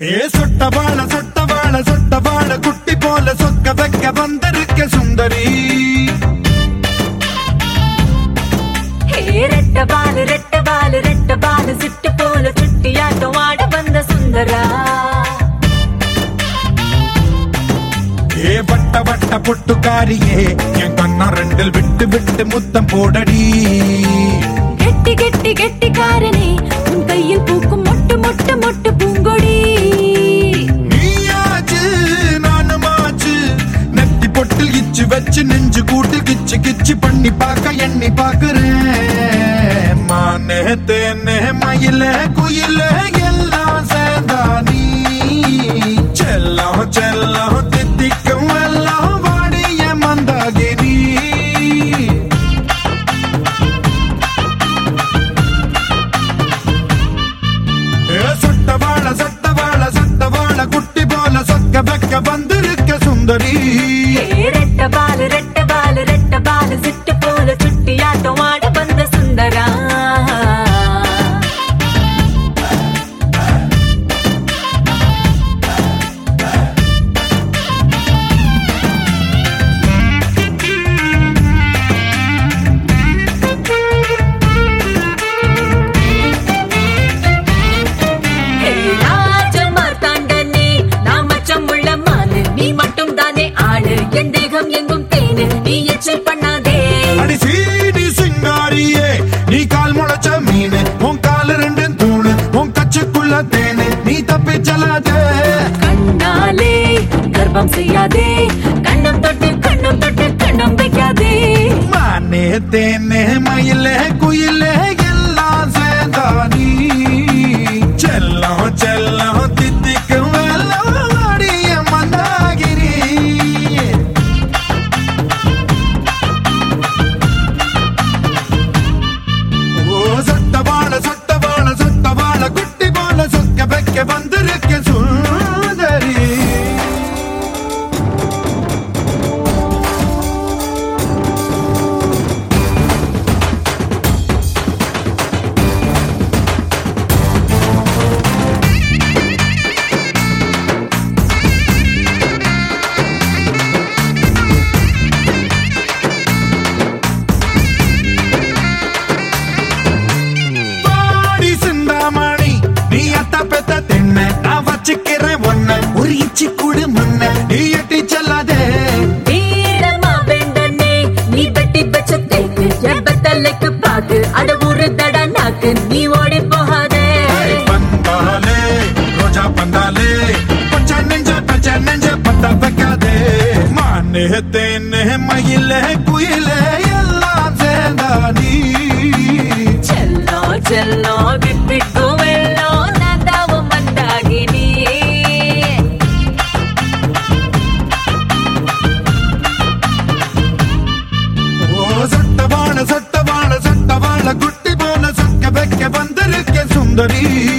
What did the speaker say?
ஏ சொட்ட வாழ சொட்ட வாழ சொட்ட வாழ குட்டி போல சொக்க வைக்க வந்திருக்க சுந்தரி ஹே ரெட்ட பாலு ரெட்ட பாலு ரெட்ட பாலு சிட்டு போல சுட்டியாட்டம் ஆட வந்த சுந்தரா ஏ வட்ட வட்ட பொட்டுக்காரியே என் கண்ணா ரெண்டில் விட்டு விட்டு முத்தம் போடடி கெட்டி கெட்டி கெட்டிக்காரனே உன் கையில் பூக்கும் மொட்டு மொட்டு மொட்டு பூங்கொடி நீயாச்சு நானுமாச்சு நெத்தி பொட்டில் இச்சு வச்சு நெஞ்சு கூட்டு கிச்சு கிச்சு பண்ணி பார்க்க எண்ணி பார்க்கிறேன் மானே தேனே மயில குயில எல்லாம் சேர்ந்தா நீ செல்லம் செல்லம் தித்திக்கும் எல்லாம் வாடிய மந்தாகிரி ஏ சொட்ட வாழ சொட்ட வாழ சொட்ட வாழ குட்டி போல சொக்க வெக்க வந்திருக்க சுந்தரி ஹே ரெட்ட பாலு ரெட்ட பாலு ரெட்ட பாலு சிட்டு போல சுட்டியாட்டம் ஆட வந்த சுந்தரா ஹே ராஜமார்த்தாண்டனே, நான் மச்சமுள்ள மானு, நீ மட்டும் தானே ஆளு என் தேகம் எங்கும் தேனு நீ எச்சில் பண்ணாதே அடி சீடி சிங்காரியே நீ கால் முளைச்ச மீன் உன் கால் ரெண்டும் தூணு உன் கச்சுக்குள்ள தேனு நீ தப்பி செல்லாதே கண்ணாலே கர்ப்பம் செய்யாதே கண்ணம் தொட்டு கண்ணம் தொட்டு கண்ணம் வைக்காதே மானே தேனே மயிலே குயிலே எல்லாம் சேர்ந்தா நீ செல்லம் செல்லம் தித்திக்கும் எல்லாம் வாடிய மந்தாகிரி ஓ சொட்ட வாழ சொட்ட வாழ சொட்ட வாழ குட்டி போல சொக்க வைக்க வந்திருக்க சுந்தரி பாடி சிந்தாமணி நீ அத்த பெத்த தென்ன நான் வச்சுக்கிறேன் ஒன்ன ஒரு இச்சி குடு முன்ன நீ எட்டி செல்லாதே வீரமா வேண்டனே நீ வெட்டி வச்ச தேக்கு என் தலைக்கு பாக்கு அட ஊரு தட நாக்கு நீ ஓடி போகாதே ஏய், பந்தாலே ரோஜா பந்தாலே பச்சை நெஞ்ச பச்சை நெஞ்ச பத்த வைக்காதே மானே தேனே மயிலே குயிலே எல்லாம் சேர்ந்தா நீ செல்லோ செல்லோ விப்பிட்டு வெள்ளோ நந்தாவும் மந்தாகினி ஓ சொட்ட வாழ சொட்ட வாழ சொட்ட வாழ குட்டி போல சொக்க வைக்க வந்திருக்க சுந்தரி